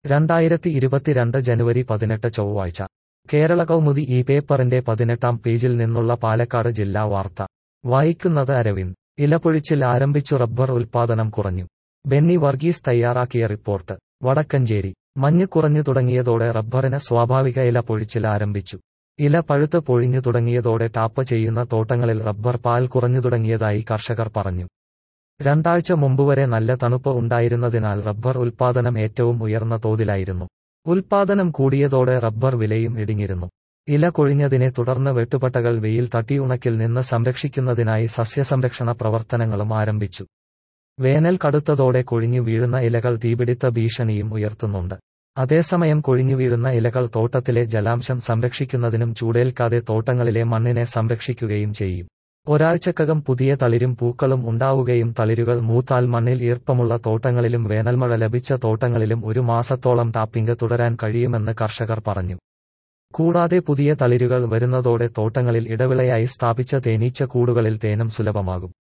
രണ്ടായിരത്തി ഇരുപത്തിരണ്ട് ജനുവരി പതിനെട്ട് ചൊവ്വാഴ്ച കേരള കൗമുദി ഈ പേപ്പറിന്റെ പതിനെട്ടാം പേജിൽ നിന്നുള്ള പാലക്കാട് ജില്ലാ വാർത്ത വായിക്കുന്നത് അരവിന്ദ് ഇലപൊഴിച്ചിൽ ആരംഭിച്ചു റബ്ബർ ഉൽപാദനം കുറഞ്ഞു ബെന്നി വർഗീസ് തയ്യാറാക്കിയ റിപ്പോർട്ട് വടക്കഞ്ചേരി മഞ്ഞ് കുറഞ്ഞു തുടങ്ങിയതോടെ റബ്ബറിന് സ്വാഭാവിക ഇല പൊഴിച്ചിൽ ആരംഭിച്ചു ഇല പഴുത്ത് പൊഴിഞ്ഞു തുടങ്ങിയതോടെ ടാപ്പ് ചെയ്യുന്ന തോട്ടങ്ങളിൽ റബ്ബർ പാൽ കുറഞ്ഞു തുടങ്ങിയതായി കർഷകർ പറഞ്ഞു രണ്ടാഴ്ച മുമ്പുവരെ നല്ല തണുപ്പ് ഉണ്ടായിരുന്നതിനാൽ റബ്ബർ ഉൽപാദനം ഏറ്റവും ഉയർന്ന തോതിലായിരുന്നു ഉൽപാദനം കൂടിയതോടെ റബ്ബർ വിലയും ഇടിഞ്ഞിരുന്നു ഇല കൊഴിഞ്ഞതിനെ തുടർന്ന് വെട്ടുപട്ടകൾ വെയിൽ തട്ടിയുണക്കിൽ നിന്ന് സംരക്ഷിക്കുന്നതിനായി സസ്യസംരക്ഷണ പ്രവർത്തനങ്ങളും ആരംഭിച്ചു വേനൽ കടുത്തതോടെ കൊഴിഞ്ഞു വീഴുന്ന ഇലകൾ തീപിടിത്ത ഭീഷണിയും ഉയർത്തുന്നുണ്ട് അതേസമയം കൊഴിഞ്ഞു വീഴുന്ന ഇലകൾ തോട്ടത്തിലെ ജലാംശം സംരക്ഷിക്കുന്നതിനും ചൂടേൽക്കാതെ തോട്ടങ്ങളിലെ മണ്ണിനെ സംരക്ഷിക്കുകയും ചെയ്യും ഒരാഴ്ചക്കകം പുതിയ തളിരും പൂക്കളും ഉണ്ടാവുകയും തളിരുകൾ മൂത്താൽ മണ്ണിൽ ഈർപ്പമുള്ള തോട്ടങ്ങളിലും വേനൽമഴ ലഭിച്ച തോട്ടങ്ങളിലും ഒരു മാസത്തോളം ടാപ്പിംഗ് തുടരാൻ കഴിയുമെന്ന് കർഷകർ പറഞ്ഞു കൂടാതെ പുതിയ തളിരുകൾ വരുന്നതോടെ തോട്ടങ്ങളിൽ ഇടവിളയായി സ്ഥാപിച്ച തേനീച്ച കൂടുകളിൽ തേനും സുലഭമാകും